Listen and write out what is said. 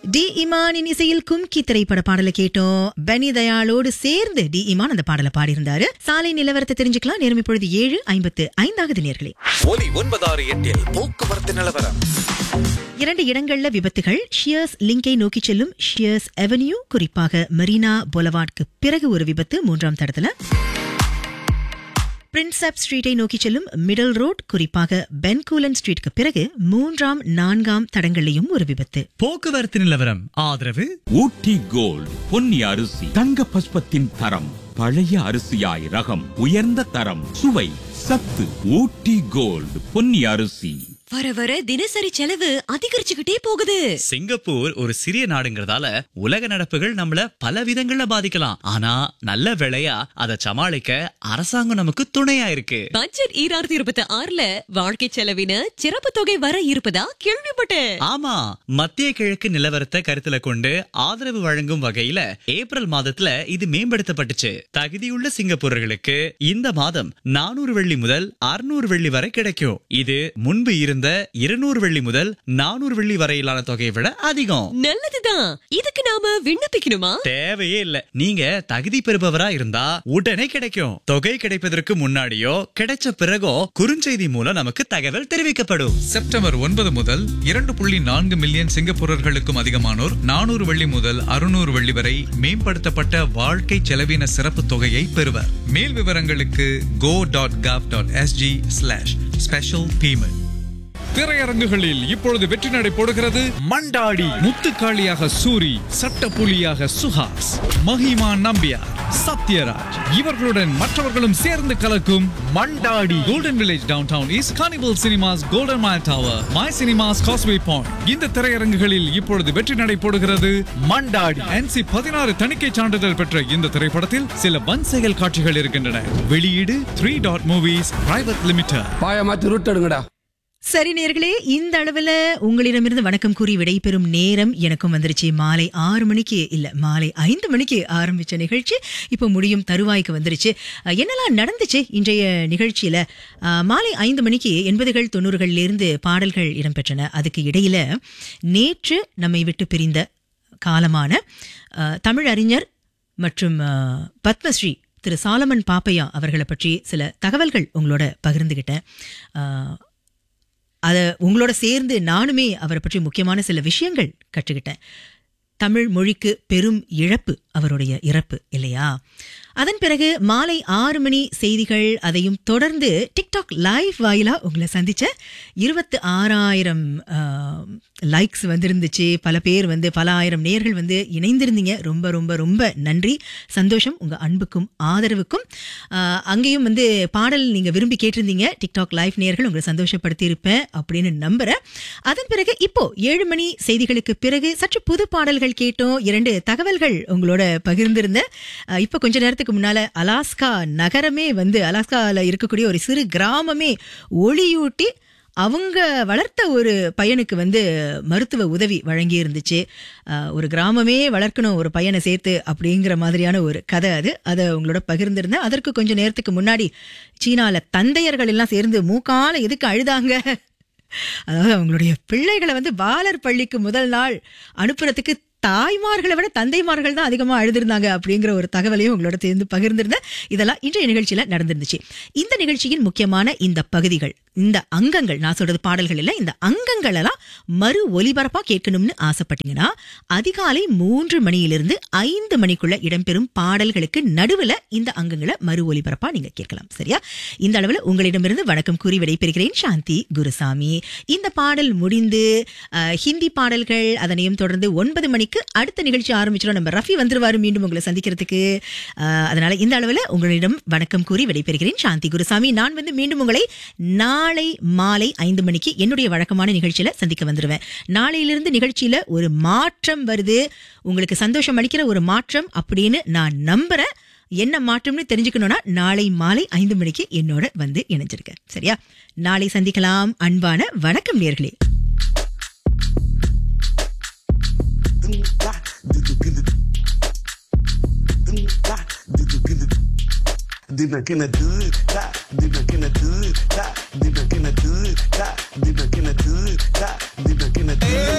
D இமானின் இசையில் கும்கி திரைப்பட பாடலை கேட்டோம் பெனி தயாளோடு சேர்ந்து டி இமான் அந்த பாடலை பாடியிருந்தாரு சாலை நிலவரத்தை தெரிஞ்சுக்கலாம் நேரம் இப்பொழுது ஏழு ஐம்பத்து ஐந்தாவது நேர்களே ஒலி ஒன்பதாறு எட்டில் போக்குவரத்து நிலவரம் இரண்டு இடங்கள்ல விபத்துகள் ஷியர்ஸ் லிங்கை நோக்கி செல்லும் ஷியர்ஸ் அவென்யூ குறிப்பாக மெரினா பொலவாட்க்கு பிறகு ஒரு விபத்து மூன்றாம் தடத்துல பிரின்சப் ஸ்ட்ரீட்டை நோக்கி செல்லும் மிடில் ரோட் குறிப்பாக பென்கூலன் ஸ்ட்ரீட்க்கு பிறகு மூன்றாம் நான்காம் தடங்கள்லையும் ஒரு விபத்து போக்குவரத்து நிலவரம் ஆதரவு ஊட்டி கோல்ட் பொன்னி அரிசி தங்க பஸ்பத்தின் தரம் பழைய அரிசியாய் ரகம் உயர்ந்த தரம் சுவை சத்து ஊட்டி கோல்ட் பொன்னி அரிசி வர வர தினசரி செலவு அதிகரிச்சுக்கிட்டே போகுது சிங்கப்பூர் ஒரு சிறிய நாடுங்கிறதால உலக நடப்புகள் நம்மள பல விதங்கள்ல பாதிக்கலாம் ஆனா நல்ல வேளையா அதை சமாளிக்க அரசாங்கம் நமக்கு துணையா இருக்கு பட்ஜெட் ஈராயிரத்தி இருபத்தி ஆறுல வாழ்க்கை செலவின சிறப்பு தொகை வர இருப்பதா கேள்விப்பட்டேன் ஆமா மத்திய கிழக்கு நிலவரத்தை கருத்துல கொண்டு ஆதரவு வழங்கும் வகையில ஏப்ரல் மாதத்துல இது மேம்படுத்தப்பட்டுச்சு தகுதியுள்ள சிங்கப்பூரர்களுக்கு இந்த மாதம் நானூறு வெள்ளி முதல் அறுநூறு வெள்ளி வரை கிடைக்கும் இது முன்பு இருந்த இருநூறு வெள்ளி முதல் நானூறு வெள்ளி வரையிலான தொகையை விட அதிகம் நல்லதுதான் இதுக்கு நாம விண்ணப்பிக்கணுமா தேவையே இல்ல நீங்க தகுதி பெறுபவரா இருந்தா உடனே கிடைக்கும் தொகை கிடைப்பதற்கு முன்னாடியோ கிடைச்ச பிறகோ குறுஞ்செய்தி மூலம் நமக்கு தகவல் தெரிவிக்கப்படும் செப்டம்பர் ஒன்பது முதல் இரண்டு புள்ளி நான்கு மில்லியன் சிங்கப்பூரர்களுக்கும் அதிகமானோர் நானூறு வெள்ளி முதல் அறுநூறு வெள்ளி வரை மேம்படுத்தப்பட்ட வாழ்க்கை செலவின சிறப்பு தொகையை பெறுவர் மேல் விவரங்களுக்கு go dot gov dot SG slash special payment திரையரங்குகளில் இப்பொழுது வெற்றி நடை போடுகிறது மண்டாடி முத்துக்காளியாக சூரி சட்டப்புலியாக சுஹாஸ் மஹிமா நம்பியார் சத்யராஜ் இவர்களுடன் மற்றவர்களும் சேர்ந்து கலக்கும் Mandaadi Golden Village Downtown East Carnival Cinemas Golden Mile Tower my cinemas Causeway Point இந்த திரையரங்குகளில் இப்பொழுது வெற்றி நடை போடுகிறது மண்டாடி என்சி பதினாறு தணிக்கை சான்றிதழ் பெற்ற இந்த திரைப்படத்தில் சில வன் செயல் காட்சிகள் இருக்கின்றன வெளியீடு three dot movies private limited பாய மாத்தி ரூட் எடுங்கடா சரி நேர்களே இந்த அளவுல உங்களிடமிருந்து வணக்கம் கூறி விடைபெறும் நேரம் எனக்கும் வந்துருச்சு மாலை ஆறு மணிக்கு இல்ல மாலை ஐந்து மணிக்கு ஆரம்பிச்ச நிகழ்ச்சி இப்போ முடியும் தருவாய்க்கு வந்துருச்சு அஹ், என்னெல்லாம் நடந்துச்சு இன்றைய நிகழ்ச்சியில அஹ், மாலை ஐந்து மணிக்கு எண்பதுகள் தொண்ணூறுகள்ல இருந்து பாடல்கள் இடம்பெற்றன அதுக்கு இடையில நேற்று நம்மை விட்டு பிரிந்த காலமான அஹ், தமிழ் அறிஞர் மற்றும் அஹ், பத்மஸ்ரீ திரு சாலமன் பாப்பையா அவர்களை பற்றி சில தகவல்கள் உங்களோட பகிர்ந்துகிட்டேன் அஹ், அதை உங்களோட சேர்ந்து நானுமே அவரை பற்றி முக்கியமான சில விஷயங்கள் கற்றுக்கிட்டேன் தமிழ் மொழிக்கு பெரும் இழப்பு அவருடைய இறப்பு இல்லையா அதன் பிறகு மாலை ஆறு மணி செய்திகள் அதையும் தொடர்ந்து டிக்டாக் லைவ் வாயிலா உங்களை சந்திச்ச இருபத்து ஆறாயிரம் லைக்ஸ் வந்திருந்துச்சு பல பேர் வந்து பல ஆயிரம் நேர்கள் வந்து இணைந்திருந்தீங்க ரொம்ப ரொம்ப ரொம்ப நன்றி சந்தோஷம் உங்க அன்புக்கும் ஆதரவுக்கும் ஆஹ், அங்கேயும் வந்து பாடல் நீங்க விரும்பி கேட்டிருந்தீங்க டிக்டாக் லைவ் நேர்கள் உங்களை சந்தோஷப்படுத்தி இருப்பேன் அப்படின்னு நம்புறேன் அதன் பிறகு இப்போ ஏழு மணி செய்திகளுக்கு பிறகு சற்று புது பாடல்கள் கேட்டோம் இரண்டு தகவல்கள் உங்களோட பகிர்ந்திருந்தேன் அஹ், இப்போ கொஞ்ச நேரத்துக்கு முன்னால அலாஸ்கா நகரமே வந்து அலாஸ்கால இருக்கக்கூடிய ஒரு சிறு கிராமமே ஒளியூட்டி அவங்க வளர்த்த ஒரு பையனுக்கு வந்து மருத்துவ உதவி வழங்கி இருந்துச்சு அஹ், ஒரு கிராமமே வளர்க்கணும் ஒரு பையனை சேர்த்து அப்படிங்கிற மாதிரியான ஒரு கதை அது அதை உங்களோட பகிர்ந்திருந்தேன் அதற்கு கொஞ்சம் நேரத்துக்கு முன்னாடி சீனால தந்தையர்கள் எல்லாம் சேர்ந்து மூக்கால எதுக்கு அழுதாங்க அதாவது அவங்களுடைய பிள்ளைகளை வந்து பாலர் பள்ளிக்கு முதல் நாள் அனுப்புறதுக்கு தாய்மார்களை விட தந்தைமார்கள் தான் அதிகமா அழுதிருந்தாங்க அப்படிங்கிற ஒரு தகவலையும் உங்களோட சேர்ந்து பகிர்ந்திருந்தேன் இதெல்லாம் இன்றைய நிகழ்ச்சியில நடந்துருந்துச்சு இந்த நிகழ்ச்சியின் முக்கியமான இந்த பகுதிகள் இந்த அங்கங்கள் நான் சொல்றது பாடல்கள் இல்ல இந்த அங்கங்கள் எல்லாம் மறு ஒலிபரப்பா கேட்கணும்னு ஆசைப்பட்டீங்கன்னா அதிகாலை மூன்று மணியிலிருந்து ஐந்து மணிக்குள்ள இடம்பெறும் பாடல்களுக்கு நடுவுல இந்த அங்கங்களை மறு ஒலிபரப்பா நீங்க கேட்கலாம் சரியா இந்த அளவுல உங்களிடமிருந்து வணக்கம் கூறி விடைபெறுகிறேன் சாந்தி குருசாமி இந்த பாடல் முடிந்து அஹ், ஹிந்தி பாடல்கள் அதனையும் தொடர்ந்து ஒன்பது மணிக்கு அடுத்த நிகழ்ச்சி ஆரம்பிச்சிடும் நம்ம ரஃபி வந்துருவாரு மீண்டும் உங்களை சந்திக்கிறதுக்கு அஹ், அதனால இந்த அளவுல உங்களிடம் வணக்கம் கூறி விடைபெறுகிறேன் சாந்தி குருசாமி நான் வந்து மீண்டும் உங்களை நாளை மாலை ஐந்து மணிக்கு என்னுடைய வழக்கமான நிகழ்ச்சியில சந்திக்க வந்துருவேன் நாளையிலிருந்து நிகழ்ச்சியில ஒரு மாற்றம் வருது உங்களுக்கு சந்தோஷம் அளிக்கிற ஒரு மாற்றம் அப்படின்னு நான் நம்புறேன் என்ன மாற்றம்னு தெரிஞ்சுக்கணும்னா நாளை மாலை ஐந்து மணிக்கு என்னோட வந்து இணைஞ்சிருக்க சரியா நாளை சந்திக்கலாம் அன்பான வணக்கம் நேர்களே Dina kina do da, dina kina do da, dina kina do da, dina kina do da, dina kina do